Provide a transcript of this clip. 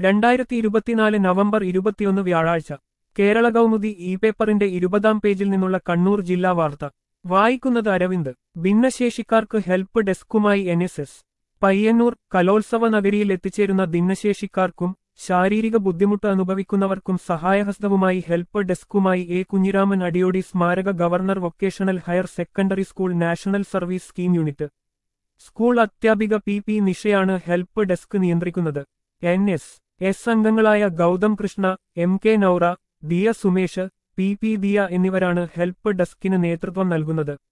രണ്ടായിരത്തി ഇരുപത്തിനാല് നവംബർ ഇരുപത്തിയൊന്ന് വ്യാഴാഴ്ച കേരള കൗമുദി ഇ പേപ്പറിന്റെ ഇരുപതാം പേജിൽ നിന്നുള്ള കണ്ണൂർ ജില്ലാ വാർത്ത വായിക്കുന്നത് അരവിന്ദ് ഭിന്നശേഷിക്കാർക്ക് ഹെൽപ്പ് ഡെസ്കുമായി എൻ എസ് എസ് പയ്യന്നൂർ കലോത്സവ നഗരിയിൽ എത്തിച്ചേരുന്ന ഭിന്നശേഷിക്കാർക്കും ശാരീരിക ബുദ്ധിമുട്ട് അനുഭവിക്കുന്നവർക്കും സഹായഹസ്തവുമായി ഹെൽപ്പ് ഡെസ്കുമായി എ കുഞ്ഞിരാമൻ അടിയോടി സ്മാരക government vocational higher secondary school national service scheme unit school അധ്യാപിക പി പി നിഷയാണ് ഹെൽപ്പ് ഡെസ്ക് നിയന്ത്രിക്കുന്നത് എൻ എസ് എസ് അംഗങ്ങളായ Gautham Krishna M K Noura Diya Sumesh P P Diya എന്നിവരാണ് ഹെൽപ്പ് ഡെസ്കിന് നേതൃത്വം നൽകുന്നത്